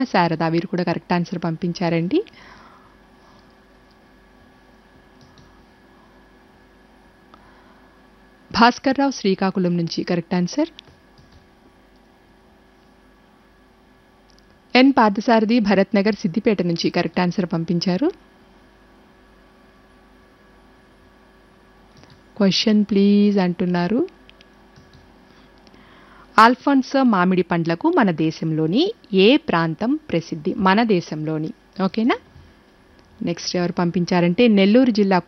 శారద వీరు కూడా correct answer పంపించారండి భాస్కర్ రావు శ్రీకాకుళం నుంచి correct answer N Parthasarathi Bharat Nagar Siddipet నుంచి కరెక్ట్ ఆన్సర్ పంపించారు క్వశ్చన్ ప్లీజ్ అంటున్నారు ఆల్ఫాన్సో మామిడి పండ్లకు మన దేశంలోని ఏ ప్రాంతం ప్రసిద్ధి మన దేశంలోని ఓకేనా నెక్స్ట్ ఎవరు పంపించారంటే నెల్లూరు జిల్లా